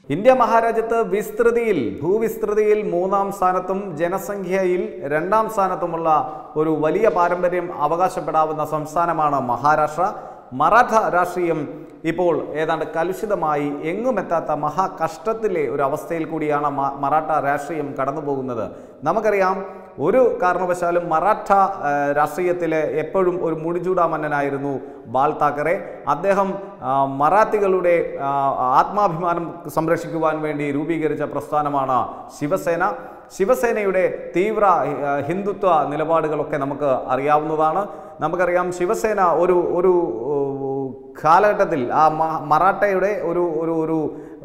India മഹാരാജ്യത്ത് വിസ്തൃതിയിൽ ഭൂവിസ്തൃതിയിൽ മൂന്നാം സ്ഥാനത്തും ജനസംഖ്യയിൽ രണ്ടാം സ്ഥാനത്തുമുള്ള ഒരു വലിയ പാരമ്പര്യം അവകാശപ്പെടാവുന്ന സംസ്ഥാനമാണ് മഹാരാഷ്ട്ര മറാഠ രാഷ്ട്രീയം ഇപ്പോൾ ഏതാണ്ട് കലുഷിതമായി എങ്ങുമെത്താത്ത മഹാകഷ്ടത്തിലെ ഒരു അവസ്ഥയിൽ കൂടിയാണ് മ- മറാഠ രാഷ്ട്രീയം കടന്നു പോകുന്നത് നമുക്കറിയാം ഒരു കാരണവശാലും മറാഠ ആ, രാഷ്ട്രീയത്തിലെ എപ്പോഴും ഒരു മുടിചൂടാമന്നനായിരുന്നു ബാൽ താക്കറെ അദ്ദേഹം ആ, മറാത്തികളുടെ ആ, ആത്മാഭിമാനം സംരക്ഷിക്കുവാൻ വേണ്ടി രൂപീകരിച്ച പ്രസ്ഥാനമാണ് ശിവസേന ശിവസേനയുടെ തീവ്ര ആ, ഹിന്ദുത്വ നിലപാടുകളൊക്കെ നമുക്ക് അറിയാവുന്നതാണ് നമുക്കറിയാം ശിവസേന ഒരു ഒരു ഓ, കാലഘട്ടത്തിൽ ആ മ- മറാഠയുടെ ഒരു ഒരു ഒരു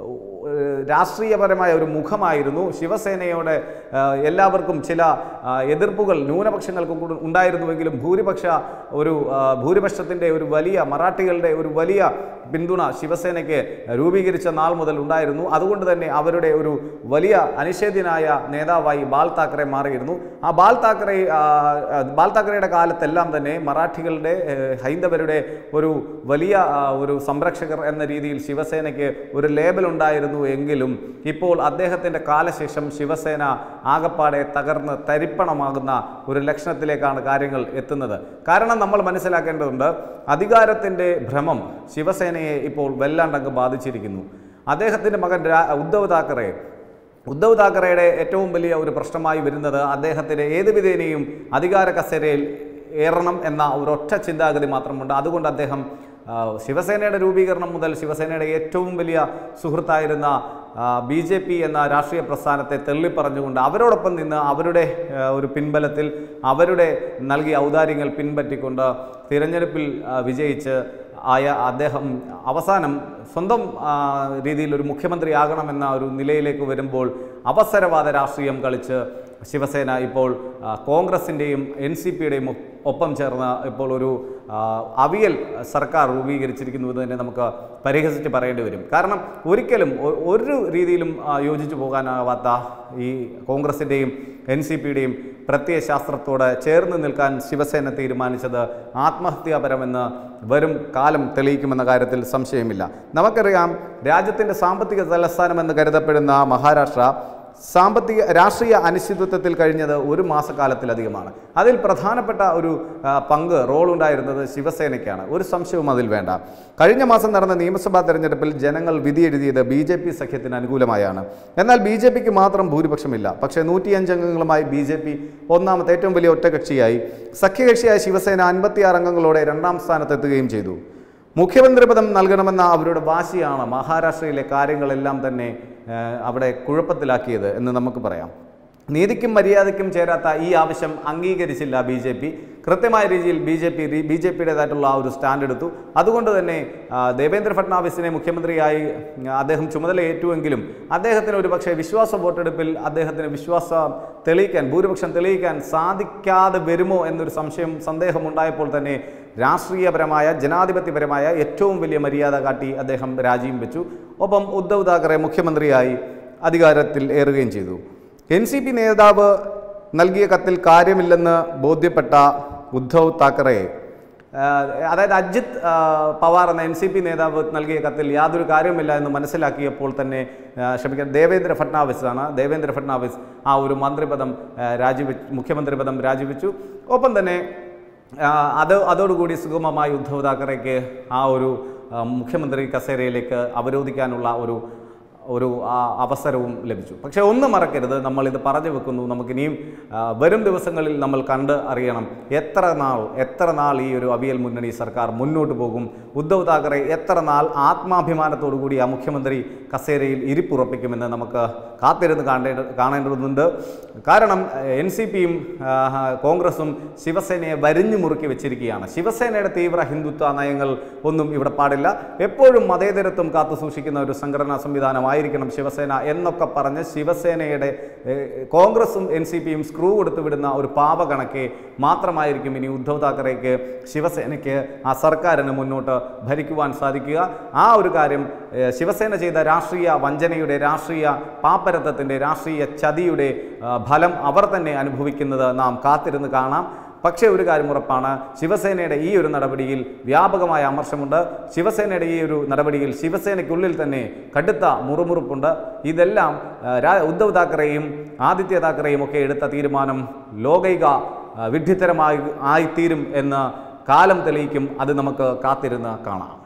ഏഹ് രാഷ്ട്രീയപരമായ ഒരു മുഖമായിരുന്നു ശിവസേനയോട് ഏഹ് എല്ലാവർക്കും ചില ആ, എതിർപ്പുകൾ ന്യൂനപക്ഷങ്ങൾക്കും കൂടി ഉണ്ടായിരുന്നുവെങ്കിലും ഭൂരിപക്ഷ ഒരു ആ, ഭൂരിപക്ഷത്തിൻ്റെ ഒരു വലിയ മറാഠികളുടെ ഒരു വലിയ പിന്തുണ ശിവസേനയ്ക്ക് രൂപീകരിച്ച നാൾ മുതൽ ഉണ്ടായിരുന്നു അതുകൊണ്ട് തന്നെ അവരുടെ ഒരു വലിയ അനിഷേധ്യനായ നേതാവായി ബാൽ താക്കറെ മാറിയിരുന്നു ആ ബാൽ താക്കറെ ആ, ആ, ബാൽ താക്കറെയുടെ കാലത്തെല്ലാം തന്നെ മറാഠികളുടെ ഏഹ് ഹൈന്ദവരുടെ ഒരു വലിയ ആ, ഒരു സംരക്ഷകർ എന്ന രീതിയിൽ ശിവസേനയ്ക്ക് ഒരു ലേബൽ ഉണ്ടായിരുന്നു എങ്കിലും ഇപ്പോൾ അദ്ദേഹത്തിൻ്റെ കാലശേഷം ശിവസേന ആകപ്പാടെ തകർന്ന് തരിപ്പണമാകുന്ന ഒരു ലക്ഷണത്തിലേക്കാണ് കാര്യങ്ങൾ എത്തുന്നത് കാരണം നമ്മൾ മനസ്സിലാക്കേണ്ടതുണ്ട് അധികാരത്തിൻ്റെ ഭ്രമം ശിവസേനയെ ഇപ്പോൾ വല്ലാണ്ടങ്ങ് ബാധിച്ചിരിക്കുന്നു അദ്ദേഹത്തിൻ്റെ മകൻ രാ- ഉദ്ധവ് താക്കറെ ഉദ്ധവ് താക്കറെയുടെ ഏറ്റവും വലിയ ഒരു പ്രശ്നമായി വരുന്നത് അദ്ദേഹത്തിന് ഏത് വിധേനയും അധികാര കസേരയിൽ ഏറണം എന്ന ഒരൊറ്റ ചിന്താഗതി മാത്രമുണ്ട് അതുകൊണ്ട് അദ്ദേഹം ആ, ശിവസേനയുടെ രൂപീകരണം മുതൽ ശിവസേനയുടെ ഏറ്റവും വലിയ സുഹൃത്തായിരുന്ന ബി ജെ പി എന്ന രാഷ്ട്രീയ പ്രസ്ഥാനത്തെ തള്ളിപ്പറഞ്ഞുകൊണ്ട് അവരോടൊപ്പം നിന്ന് അവരുടെ ആ, ഒരു പിൻബലത്തിൽ അവരുടെ നൽകിയ ഔദാര്യങ്ങൾ പിൻപറ്റിക്കൊണ്ട് തിരഞ്ഞെടുപ്പിൽ ആ, വിജയിച്ച് ആയ അദ്ദേഹം അവസാനം സ്വന്തം ആ, രീതിയിൽ ഒരു മുഖ്യമന്ത്രിയാകണമെന്ന ഒരു നിലയിലേക്ക് വരുമ്പോൾ അവസരവാദ രാഷ്ട്രീയം കളിച്ച് ശിവസേന ഇപ്പോൾ ആ, കോൺഗ്രസിൻ്റെയും എൻ സി പിയുടെയും ഒപ്പം ചേർന്ന് ഇപ്പോൾ ഒരു ആ, അവിയൽ സർക്കാർ രൂപീകരിച്ചിരിക്കുന്നു എന്ന് തന്നെ നമുക്ക് പരിഹസിച്ച് പറയേണ്ടി വരും കാരണം ഒരിക്കലും ഒ- ഒരു രീതിയിലും ആ, യോജിച്ചു പോകാനാവാത്ത ഈ കോൺഗ്രസിൻ്റെയും എൻ സി പിയുടെയും പ്രത്യയശാസ്ത്രത്തോട് ചേർന്ന് നിൽക്കാൻ ശിവസേന തീരുമാനിച്ചത് ആത്മഹത്യാപരമെന്ന് വരും കാലം തെളിയിക്കുമെന്ന കാര്യത്തിൽ സംശയമില്ല നമുക്കറിയാം രാജ്യത്തിൻ്റെ സാമ്പത്തിക തലസ്ഥാനമെന്ന് കരുതപ്പെടുന്ന മഹാരാഷ്ട്ര സാമ്പത്തിക രാഷ്ട്രീയ അനിശ്ചിതത്വത്തിൽ കഴിഞ്ഞത് ഒരു മാസക്കാലത്തിലധികമാണ് അതിൽ പ്രധാനപ്പെട്ട ഒരു ആ, പങ്ക് റോൾ ഉണ്ടായിരുന്നത് ശിവസേനയ്ക്കാണ് ഒരു സംശയവും അതിൽ വേണ്ട കഴിഞ്ഞ മാസം നടന്ന നിയമസഭാ തെരഞ്ഞെടുപ്പിൽ ജനങ്ങൾ വിധിയെഴുതിയത് ബി ജെ പി സഖ്യത്തിന് അനുകൂലമായാണ് എന്നാൽ ബി ജെ പിക്ക് മാത്രം ഭൂരിപക്ഷമില്ല പക്ഷേ നൂറ്റിയഞ്ച് അംഗങ്ങളുമായി ബി ജെ പി ഒന്നാമത്തെ ഏറ്റവും വലിയ ഒറ്റകക്ഷിയായി സഖ്യകക്ഷിയായ ശിവസേന അൻപത്തിയാറ് അംഗങ്ങളോടെ രണ്ടാം സ്ഥാനത്തെത്തുകയും ചെയ്തു മുഖ്യമന്ത്രി പദം നൽകണമെന്ന അവരുടെ വാശിയാണ് മഹാരാഷ്ട്രയിലെ കാര്യങ്ങളെല്ലാം തന്നെ ആ, അവിടെ കുഴപ്പത്തിലാക്കിയത് എന്ന് നമുക്ക് പറയാം നീതിക്കും മര്യാദയ്ക്കും ചേരാത്ത ഈ ആവശ്യം അംഗീകരിച്ചില്ല ബി ജെ പി കൃത്യമായ രീതിയിൽ B J P B J പിയുടേതായിട്ടുള്ള ആ ഒരു സ്റ്റാൻഡ് എടുത്തു അതുകൊണ്ട് തന്നെ ആ, ദേവേന്ദ്ര ഫട്നാവിസിനെ മുഖ്യമന്ത്രിയായി ആ, അദ്ദേഹം ചുമതല ഏറ്റുവെങ്കിലും അദ്ദേഹത്തിന് ഒരു പക്ഷേ വിശ്വാസ വോട്ടെടുപ്പിൽ അദ്ദേഹത്തിന് വിശ്വാസം തെളിയിക്കാൻ ഭൂരിപക്ഷം തെളിയിക്കാൻ സാധിക്കാതെ വരുമോ എന്നൊരു സംശയം സന്ദേഹമുണ്ടായപ്പോൾ തന്നെ രാഷ്ട്രീയപരമായ ജനാധിപത്യപരമായ ഏറ്റവും വലിയ മര്യാദ കാട്ടി അദ്ദേഹം രാജിയും വെച്ചു ഒപ്പം ഉദ്ധവ് താക്കറെ മുഖ്യമന്ത്രിയായി അധികാരത്തിൽ ഏറുകയും ചെയ്തു എൻ സി പി നേതാവ് നൽകിയ കത്തിൽ കാര്യമില്ലെന്ന് ബോധ്യപ്പെട്ട ഉദ്ധവ് താക്കറെ ആ, അതായത് അജിത് ആ, പവാർ എന്ന എൻ സി പി നേതാവ് നൽകിയ കത്തിൽ യാതൊരു കാര്യമില്ല എന്ന് മനസ്സിലാക്കിയപ്പോൾ തന്നെ ആ, ക്ഷമിക്കാൻ ദേവേന്ദ്ര ഫട്നാവിസ് ആണ് ദേവേന്ദ്ര ഫട്നാവിസ് ആ ഒരു മന്ത്രിപദം ആ, രാജിവെച്ചു മുഖ്യമന്ത്രി പദം രാജിവെച്ചു ഒപ്പം തന്നെ ആ, അത് അതോടുകൂടി സുഗമമായി ഉദ്ധവ് താക്കറേക്ക് ആ ഒരു ആ, മുഖ്യമന്ത്രി കസേരയിലേക്ക് അവരോധിക്കാനുള്ള ഒരു ഒരു ആ, അവസരവും ലഭിച്ചു പക്ഷേ ഒന്നും മറക്കരുത് നമ്മൾ ഇത് പറഞ്ഞു വെക്കുന്നു നമുക്കിനിയും ആ, വരും ദിവസങ്ങളിൽ നമ്മൾ കണ്ട് അറിയണം എത്ര നാൾ എത്ര നാൾ ഈ ഒരു അവിയൽ മുന്നണി സർക്കാർ മുന്നോട്ട് പോകും ഉദ്ധവ് താക്കറെ എത്ര നാൾ ആത്മാഭിമാനത്തോടു കൂടി ആ മുഖ്യമന്ത്രി കസേരയിൽ ഇരിപ്പുറപ്പിക്കുമെന്ന് നമുക്ക് കാത്തിരുന്ന് കാണേണ്ട കാണേണ്ടതുണ്ട് കാരണം എൻ സി പിയും കോൺഗ്രസും ശിവസേനയെ വരിഞ്ഞു മുറുക്കി വെച്ചിരിക്കുകയാണ് ശിവസേനയുടെ തീവ്ര ഹിന്ദുത്വ നയങ്ങൾ ഒന്നും ഇവിടെ പാടില്ല എപ്പോഴും മതേതരത്വം കാത്തു സൂക്ഷിക്കുന്ന ഒരു സംഘടനാ സംവിധാനമായിരിക്കണം ശിവസേന എന്നൊക്കെ പറഞ്ഞ് ശിവസേനയുടെ ഏഹ്, കോൺഗ്രസും എൻ സി പിയും സ്ക്രൂ കൊടുത്തു വിടുന്ന ഒരു പാപകണക്കെ മാത്രമായിരിക്കും ഇനി ഉദ്ധവ് താക്കറേക്ക് ശിവസേനയ്ക്ക് ആ സർക്കാരിന് മുന്നോട്ട് ഭരിക്കുവാൻ സാധിക്കുക ആ ഒരു കാര്യം ഏഹ്, ശിവസേന ചെയ്ത രാഷ്ട്രീയ വഞ്ചനയുടെ രാഷ്ട്രീയ പാപ്പരത്വത്തിൻ്റെ രാഷ്ട്രീയ ചതിയുടെ ആ, ഫലം അവർ തന്നെ അനുഭവിക്കുന്നത് നാം കാത്തിരുന്ന് കാണാം പക്ഷേ ഒരു കാര്യം ഉറപ്പാണ് ശിവസേനയുടെ ഈ ഒരു നടപടിയിൽ വ്യാപകമായ അമർഷമുണ്ട് ശിവസേനയുടെ ഈ ഒരു നടപടിയിൽ ശിവസേനയ്ക്കുള്ളിൽ തന്നെ കടുത്ത മുറുമുറുപ്പുണ്ട് ഇതെല്ലാം ആ, രാ- ഉദ്ധവ് താക്കറെയും ആദിത്യ താക്കറെയും ഒക്കെ എടുത്ത തീരുമാനം ലോകൈക ആ, വിഡ്ഢിത്തരമായി ആയിത്തീരും എന്ന് കാലം തെളിയിക്കും അത് നമുക്ക് കാത്തിരുന്ന് കാണാം